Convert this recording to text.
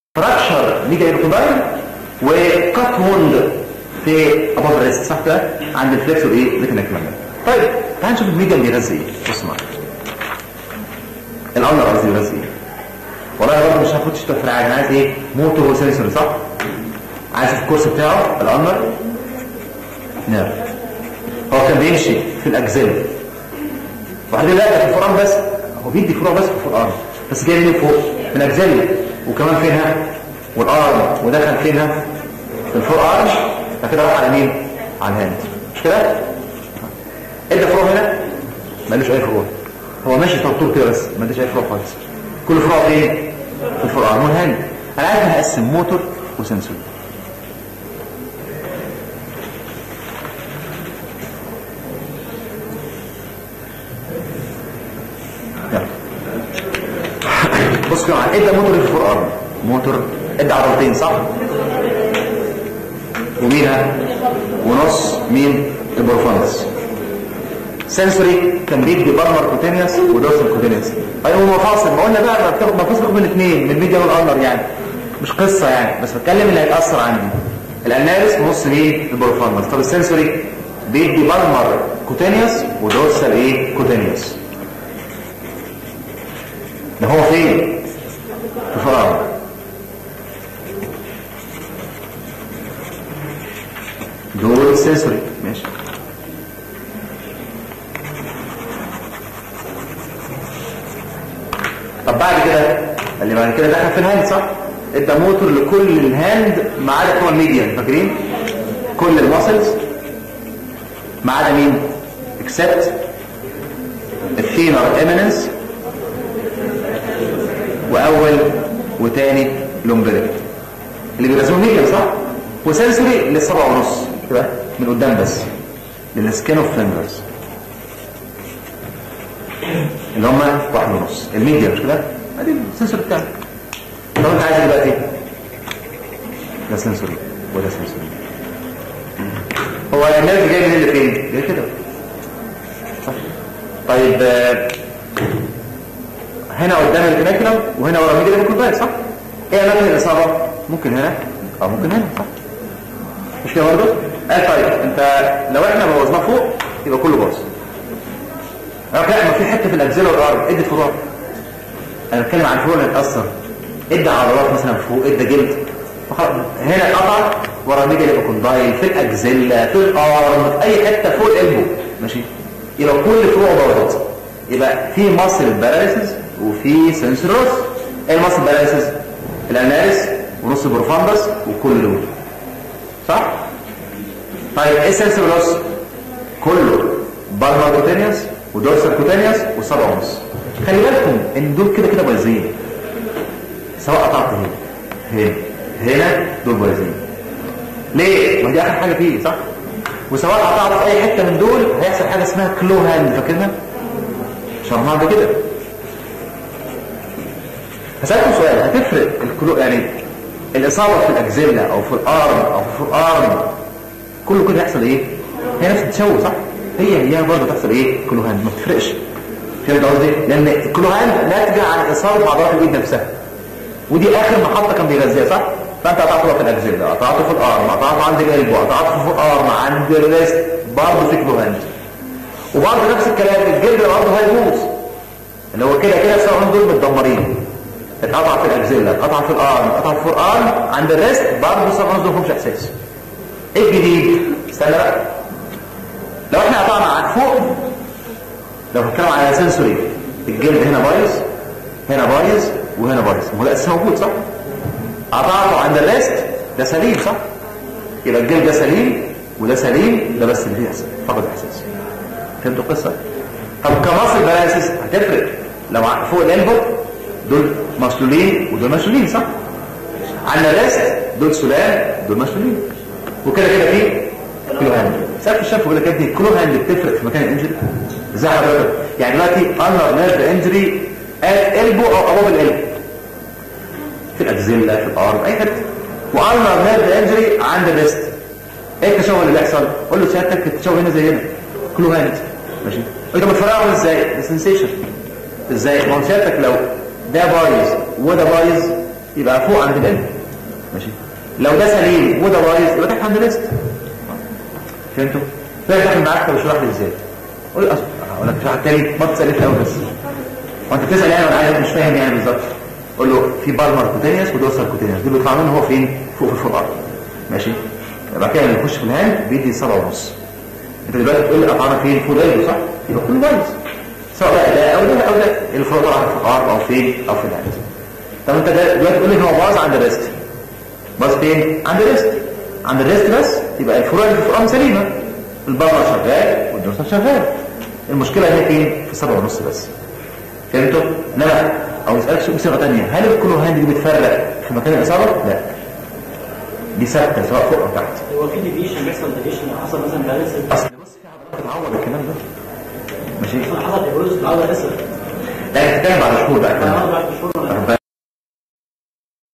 فراكشر ميجا ايروكودايل وكات ووند في ابوف الريست صح كده عند الفليكسور ايه لكن كمان طيب تعال نشوف الميجا بيغذي ايه بص معايا الالر قصدي بيغذي ايه والله برضه مش هاخد شتات في العادي انا عايز ايه موتور وسنسوري صح عايز الكورس بتاعه الالر نيرف هو كان بيمشي في الاجزاء وبعدين لا ده في الفرقان بس هو بيدي فروع بس في الفرقان بس جاي منين فوق من الاجزاء وكمان فينها والارم ودخل فينها في الفور ارش فكده راح على مين على الهاند مش كده ادى فروع هنا مالوش اي فروع هو ماشي طول كده بس ما اداش اي فروع خالص كل فروع فين في الفور ارم والهاند انا عايز اقسم موتور وسنسور يلا بص كده معايا ادى موتور في الفور ارم موتور ادى عضلتين صح ومينها ونص مين البروفانس سنسوري كان بيدي بالمر كوتينيوس ودوسر كوتينيوس ايوه هو فاصل ما قلنا بقى ما بتاخد مفاصل من الاثنين من الميديا والالنر يعني مش قصه يعني بس بتكلم اللي هيتاثر عندي الاناليس نص مين البروفانس طب السنسوري بيدي بالمر كوتينيوس ودوسر ايه كوتينيوس ده هو فين في فراغ دول سنسوري ماشي طب بعد كده اللي بعد كده دخل في الهاند صح ادى موتور لكل الهاند ما عدا بتوع الميديان فاكرين كل الماسلز ما عدا مين اكسبت الثينر اميننس واول وتاني لومبريك اللي بيغذوه ميديان صح وسنسوري للسبعة ونص كده من قدام بس للسكين اوف فينجرز اللي هم واحد ونص الميديا مش كده ادي السنسور بتاعك طب انت عايز دلوقتي ده سنسوري وده سنسوري هو النيرف جاي من اللي فين جاي كده صح طيب آه، هنا قدام الكناكلم وهنا ورا الميديا ممكن باين صح ايه اماكن الاصابه ممكن هنا او ممكن هنا صح مش كده برضه اه طيب انت لو احنا بوظناه فوق يبقى كله باظ اه لا ما في حته في الاجزله والارض ادي فروع انا بتكلم عن فروع اللي هتاثر ادى عضلات مثلا فوق ادى جلد وخلاص. هنا اتقطع ورا الميجا يبقى كوندايل في الاجزله في الارم في اي حته فوق القلب ماشي يبقى كل فروع باظت يبقى في مصل باراليسيس وفي سنسروس ايه المصل باراليسيس الاناليس ونص بروفاندس وكل دول صح طيب ايه سنسروس كله بالمر كوتينيوس ودورسال كوتينيوس وسبع ونص خلي بالكم ان دول كده كده بايظين سواء قطعت هنا هنا هنا دول بايظين ليه ما دي اخر حاجه فيه صح وسواء قطعت في اي حته من دول هيحصل حاجه اسمها كلو هاند فاكرها شرحناها قبل كده هسألكم سؤال هتفرق الكلو يعني الإصابة في الأجزلة أو في الأرم أو في الأرم كله كده يحصل إيه؟ هي نفس التشوه صح؟ هي هي برضه تحصل إيه؟ كلو هاند ما بتفرقش فهمت قصدي؟ لأن الكلو هاند ناتجة عن إصابة عضلات الإيد نفسها ودي آخر محطة كان بيغذيها صح؟ فأنت قطعته في الأجزلة قطعته في الأرم قطعته عند القلب قطعته في الأرم عند الريست برضه في كلو هاند وبرضه نفس الكلام الجلد برضه هيبوظ اللي هو كده كده سواء دول متدمرين اتقطع في الاجزله اتقطع في الارم اتقطع في الارم عند الريست برضه سواء ما لهمش احساس ايه الجديد استنى بقى لو احنا قطعنا عن فوق لو هنتكلم على سنسوري الجلد هنا بايظ هنا بايظ وهنا بايظ هو ده اساسا موجود صح قطعته عند الريست ده سليم صح يبقى الجلد ده سليم وده سليم ده بس اللي فيه احساس فقد احساس فهمتوا القصه طب كمصل بلاسس هتفرق لو فوق الانبو دول مسلولين ودول مسلولين صح عند الريست دول سلال دول مسلولين وكده كده في كلو هاند سالت الشاب بيقول لك يا ابني كلو هاند بتفرق في مكان الانجري ازاي حضرتك يعني دلوقتي انر نيرف انجري ات البو او ابوف القلب في الاجزله في الارض اي حته وانر نيرف انجري عند الريست ايه التشوه اللي بيحصل قول له سيادتك التشوه هنا زي هنا كلو هاند ماشي انت بتفرقهم ازاي السنسيشن ازاي ما هو سيادتك لو ده بايظ وده بايظ يبقى فوق عند القلب ماشي لو ده سليم وده بايظ يبقى تحت عند الريست فهمتوا؟ ده داخل معاك طب اشرح لي ازاي قول لي اصلا اقول لك اشرح تاني ما تسالش قوي بس وانت بتسال يعني ولا عايز مش فاهم يعني بالظبط قول له في بالمر كوتينيوس ودوسر كوتينيوس دول بيطلعوا منه هو فين فوق في الفقار ماشي يبقى كده اللي يخش في الهاند بيدي سبعة ونص انت دلوقتي تقول لي قطعنا فين فوق ايده صح يبقى كله بايظ سواء بقى ده او ده او ده الفروع طبعا في الفقار او فين او في الهاند طب انت ده دلوقتي تقول لي ان هو باظ عند الريست باظ فين عند الريست عند الريست بس يبقى الفروع اللي في الفقار سليمه البلمر شغال والدوسر شغال المشكله هي فين في سبعة ونص بس فهمتوا؟ لا او اسالك سؤال بصيغه ثانيه هل الكلو هاند دي بتفرق في مكان الاصابه؟ لا دي ثابته سواء فوق او تحت هو في ديفيشن بيحصل ديفيشن حصل مثلا بالانس اصل بص في عضلات بتعوض الكلام ده ماشي حصل ايبروز العضله لسه لا انت بتتكلم بعد شهور بقى الكلام بعد ده بعد شهور